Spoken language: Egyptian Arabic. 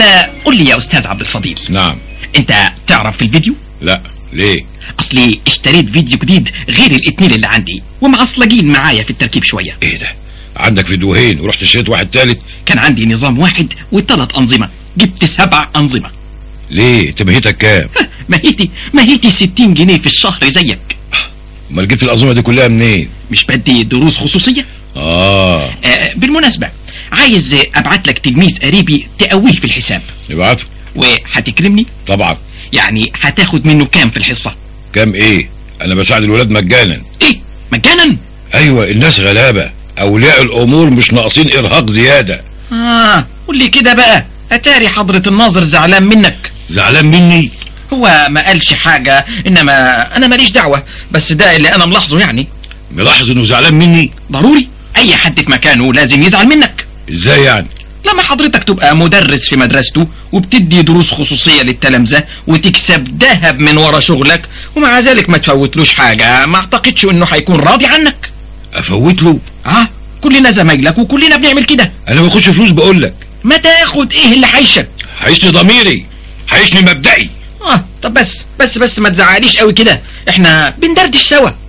الا قل لي يا استاذ عبد الفضيل نعم انت تعرف في الفيديو لا ليه اصلي اشتريت فيديو جديد غير الاتنين اللي عندي ومعصلجين معايا في التركيب شويه ايه ده عندك فيديوهين ورحت اشتريت واحد تالت كان عندي نظام واحد وثلاث انظمه جبت سبع انظمه ليه تمهيتك كام ماهيتي ماهيتي 60 جنيه في الشهر زيك امال جبت الانظمه دي كلها منين مش بدي دروس خصوصيه اه آه بالمناسبه عايز ابعت لك تلميذ قريبي تقويه في الحساب ابعته وهتكرمني طبعا يعني هتاخد منه كام في الحصه كام ايه انا بساعد الولاد مجانا ايه مجانا ايوه الناس غلابه اولياء الامور مش ناقصين ارهاق زياده اه قول لي كده بقى اتاري حضرة الناظر زعلان منك زعلان مني هو ما قالش حاجة انما انا ماليش دعوة بس ده اللي انا ملاحظه يعني ملاحظ انه زعلان مني ضروري اي حد في مكانه لازم يزعل منك ازاي يعني لما حضرتك تبقى مدرس في مدرسته وبتدي دروس خصوصية للتلامذة وتكسب ذهب من ورا شغلك ومع ذلك ما تفوتلوش حاجة ما اعتقدش انه هيكون راضي عنك افوت له اه كلنا زمايلك وكلنا بنعمل كده انا ما باخدش فلوس بقول لك ما تاخد ايه اللي حيشك حيشني ضميري حيشني مبدئي اه طب بس بس بس ما تزعليش قوي كده احنا بندردش سوا